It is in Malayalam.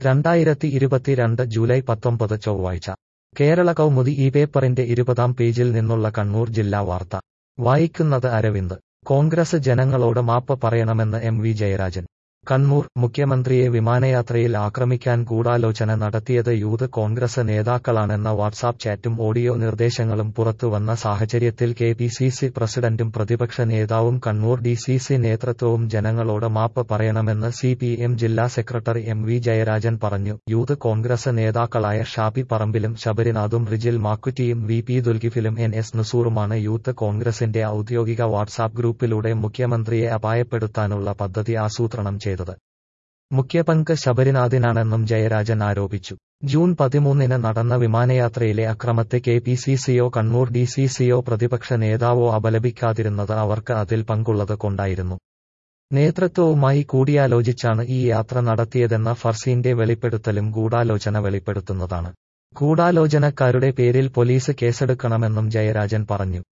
രണ്ടായിരത്തി ഇരുപത്തിരണ്ട് ജൂലൈ പത്തൊമ്പത് ചൊവ്വാഴ്ച കേരള കൗമുദി ഈ പേപ്പറിന്റെ ഇരുപതാം പേജിൽ നിന്നുള്ള കണ്ണൂർ ജില്ലാ വാർത്ത വായിക്കുന്നത് അരവിന്ദ് കോൺഗ്രസ് ജനങ്ങളോട് മാപ്പ് പറയണമെന്ന് എം വി ജയരാജൻ കണ്ണൂർ മുഖ്യമന്ത്രിയെ വിമാനയാത്രയിൽ ആക്രമിക്കാൻ ഗൂഢാലോചന നടത്തിയത് യൂത്ത് കോൺഗ്രസ് നേതാക്കളാണെന്ന വാട്സാപ്പ് ചാറ്റും ഓഡിയോ നിർദ്ദേശങ്ങളും പുറത്തുവന്ന സാഹചര്യത്തിൽ കെ പി സി സി പ്രസിഡന്റും പ്രതിപക്ഷ നേതാവും കണ്ണൂർ ഡി സി സി നേതൃത്വവും ജനങ്ങളോട് മാപ്പ് പറയണമെന്ന് സി പി എം ജില്ലാ സെക്രട്ടറി എം വി ജയരാജൻ പറഞ്ഞു യൂത്ത് കോൺഗ്രസ് നേതാക്കളായ ഷാബി പറമ്പിലും ശബരിനാഥും റിജിൽ മാക്കുറ്റിയും വി പി ദുൽഗിഫിലും എൻ എസ് നസൂറുമാണ് യൂത്ത് കോൺഗ്രസിന്റെ ഔദ്യോഗിക വാട്സാപ്പ് ഗ്രൂപ്പിലൂടെ മുഖ്യമന്ത്രിയെ അപായപ്പെടുത്താനുള്ള പദ്ധതി ആസൂത്രണം ചെയ്തത് മുഖ്യപങ്ക് ശബരിനാഥിനാണെന്നും ജയരാജൻ ആരോപിച്ചു ജൂൺ പതിമൂന്നിന് നടന്ന വിമാനയാത്രയിലെ അക്രമത്തെ കെ പി സി സിയോ കണ്ണൂർ ഡി സി സിയോ പ്രതിപക്ഷ നേതാവോ അപലപിക്കാതിരുന്നത് അവർക്ക് അതിൽ പങ്കുള്ളത് കൊണ്ടായിരുന്നു നേതൃത്വവുമായി കൂടിയാലോചിച്ചാണ് ഈ യാത്ര നടത്തിയതെന്ന ഫർസീന്റെ വെളിപ്പെടുത്തലും ഗൂഢാലോചന വെളിപ്പെടുത്തുന്നതാണ് ഗൂഢാലോചനക്കാരുടെ പേരിൽ പോലീസ് കേസെടുക്കണമെന്നും ജയരാജൻ പറഞ്ഞു